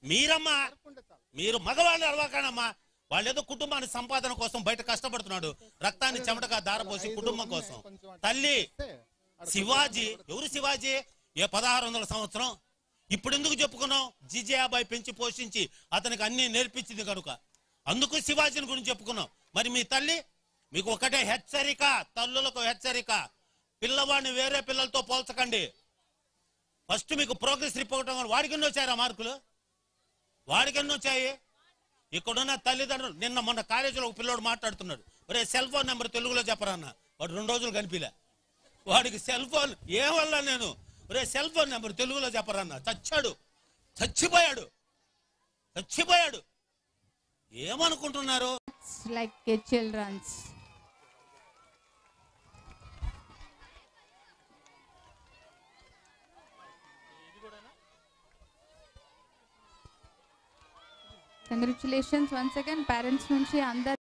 మీరమ్మా మీరు మగవాళ్ళు అరవకానమ్మా వాళ్ళు ఏదో కుటుంబాన్ని సంపాదన కోసం బయట కష్టపడుతున్నాడు రక్తాన్ని చెమటగా దారపోసి కుటుంబం కోసం తల్లి శివాజీ ఎవరు శివాజీ ఏ పదహారు వందల సంవత్సరం ఇప్పుడు ఎందుకు చెప్పుకున్నాం జిజయాబాయి పెంచి పోషించి అతనికి అన్ని నేర్పించింది కనుక అందుకు శివాజీని గురించి చెప్పుకున్నాం మరి మీ తల్లి మీకు ఒకటే హెచ్చరిక తల్లులకు హెచ్చరిక పిల్లవాడిని వేరే పిల్లలతో పోల్చకండి ఫస్ట్ మీకు ప్రోగ్రెస్ రిపోర్ట్ వాడికి ఎన్ని వచ్చారా మార్కులు వాడికి ఎన్ని వచ్చాయి ఇక్కడున్న తల్లిదండ్రులు నిన్న మొన్న కాలేజీలో ఒక పిల్లోడు మాట్లాడుతున్నాడు ఒరే సెల్ ఫోన్ నెంబర్ తెలుగులో చెప్పరా అన్న వాడు రెండు రోజులు కనిపిలే వాడికి సెల్ ఫోన్ ఏమల్ల నేను ఒరే సెల్ ఫోన్ నెంబర్ తెలుగులో చెప్పరా అన్న చచ్చాడు చచ్చిపోయాడు చచ్చిపోయాడు ఏమనుకుంటున్నారు It's like a children's. Congratulations once again parents నుంచి అందరు